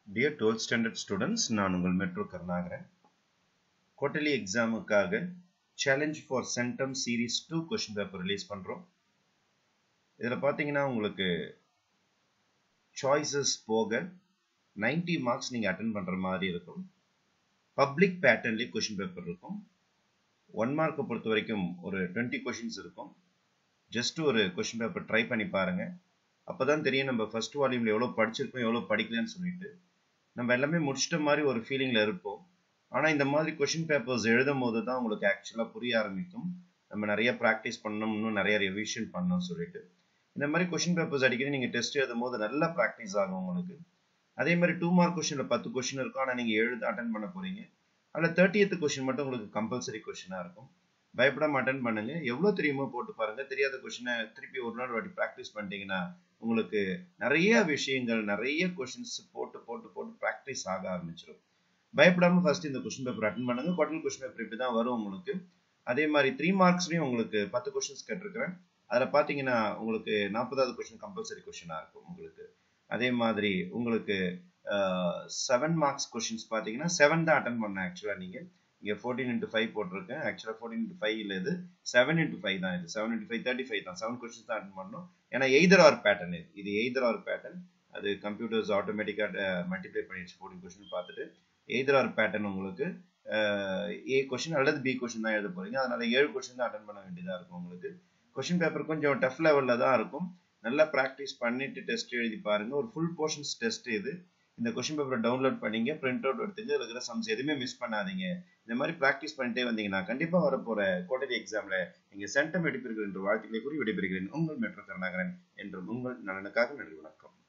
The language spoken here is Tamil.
டியர் டுவெல்த் ஸ்டாண்டர்ட் ஸ்டூடெண்ட்ஸ் நான் உங்கள் மெட்ரோ கருணாகரன் குவார்டர்லி எக்ஸாமுக்காக challenge for centum series two question paper release பண்ணுறோம் இதில் பார்த்தீங்கன்னா உங்களுக்கு சாய்ஸஸ் போக 90 மார்க்ஸ் நீங்கள் அட்டன் பண்ணுற மாதிரி இருக்கும் பப்ளிக் பேட்டர்ன்லேயே கொஷின் பேப்பர் இருக்கும் ஒன் மார்க்கை பொறுத்த வரைக்கும் ஒரு டுவெண்ட்டி கொஷின்ஸ் இருக்கும் ஜஸ்ட் ஒரு கொஷின் பேப்பர் ட்ரை பண்ணி பாருங்க அப்பதான் தெரியும் நம்ம ஃபர்ஸ்ட் வால்யூம்ல எவ்வளோ படிச்சிருக்கோம் எவ்வளோ படிக்கலன்னு சொல்லிட்டு நம்ம எல்லாமே முடிச்சிட்ட மாதிரி ஒரு ஃபீலிங்ல இருப்போம் ஆனா இந்த மாதிரி கொஷின் பேப்பர்ஸ் எழுதும் போது தான் உங்களுக்கு ஆக்சுவலா புரிய ஆரம்பிக்கும் நம்ம நிறைய ப்ராக்டிஸ் பண்ணணும் இன்னும் நிறைய ரிவிஷன் பண்ணணும் சொல்லிட்டு இந்த மாதிரி கொஷின் பேப்பர்ஸ் அடிக்கடி நீங்க டெஸ்ட் எழுதும் போது நல்லா ப்ராக்டிஸ் ஆகும் உங்களுக்கு அதே மாதிரி டூ மார்க் கொஷின்ல பத்து கொஷின் இருக்கும் ஆனா நீங்க எழுத அட்டன் பண்ண போறீங்க அதில் தேர்ட்டியத்து கொஷின் மட்டும் உங்களுக்கு கம்பல்சரி கொஷினாக இருக்கும் பயப்படாம அட்டன் பண்ணுங்க எவ்வளோ தெரியுமோ போட்டு பாருங்க தெரியாத கொஷினை திருப்பி ஒரு நாள் வாட்டி ப்ராக்டிஸ் பண்ணிட்டீங்கன்னா உங்களுக்கு நிறைய விஷயங்கள் நிறைய கொஷின்ஸ் போட்டு போட்டு போட்டு ப்ராக்டிஸ் ஆக ஆரம்பிச்சிடும் பயப்படாம ஃபர்ஸ்ட் இந்த கொஷின் பேப்பர் அட்டன் பண்ணுங்க குவார்டர் கொஷின் பேப்பர் இப்படி தான் வரும் உங்களுக்கு அதே மாதிரி த்ரீ மார்க்ஸ்லையும் உங்களுக்கு பத்து கொஷின்ஸ் கேட்டிருக்கிறேன் அதில் பார்த்தீங்கன்னா உங்களுக்கு நாற்பதாவது கொஷின் கம்பல்சரி கொஷினாக இருக்கும் உங்களுக்கு அதே மாதிரி உங்களுக்கு செவன் மார்க்ஸ் கொஷின்ஸ் பார்த்தீங்கன்னா செவன் தான் அட்டன் பண்ணேன் ஆக்சுவலாக நீங்கள் இங்கே ஃபோர்டீன் இன்ட்டு ஃபைவ் போட்டிருக்கேன் ஆக்சுவலாக ஃபோர்டீன் இன்ட்டு ஃபைவ் இல்லை இது செவன் இன்ட்டு ஃபைவ் தான் இது seven into five thirty five தான் செவன் கொஷின்ஸ் தான் அட்டன் பண்ணணும் ஏன்னா எய்தர் ஆர் பேட்டர்ன் இது இது எய்தர் ஆர் பேட்டர்ன் அது கம்ப்யூட்டர்ஸ் ஆட்டோமேட்டிக்காக மல்டிப்ளை பண்ணிடுச்சு ஃபோர்டீன் கொஷின் பார்த்துட்டு எய்தர் ஆர் பேட்டர்ன் உங்களுக்கு ஏ கொஷின் அல்லது பி கொஷின் தான் எழுத போறீங்க அதனால ஏழு கொஷின் தான் அட்டன் பண்ண வேண்டியதாக இருக்கும் உங்களுக்கு கொஷின் பேப்பர் கொஞ்சம் டஃப் லெவலில் தான் இருக்கும் நல்லா ப்ராக்டிஸ் பண்ணிட்டு டெஸ்ட் எழுதி பாருங்க ஒரு ஃபுல் போர்ஷன்ஸ் டெஸ்ட் இது இந்த கொஷின் பேப்பரை டவுன்லோட் பண்ணீங்க பிரிண்ட் அவுட் எடுத்துங்க அதில் இருக்கிற சம்ஸ் எதுவுமே மிஸ் பண்ணாதீங்க இந்த மாதிரி ப்ராக்டிஸ் பண்ணிட்டே வந்தீங்கன்னா கண்டிப்பாக வரப்போற குவார்டர்லி எக்ஸாம்ல நீங்க சென்டம் எடுப்பீர்கள் என்று வாழ்த்துக்களை கூறி விடைபெறுகிறேன் உங்கள் மெட்ரோ கருணாகரன் என்றும் உங்கள் நலனுக்காக நன்றி வணக்கம்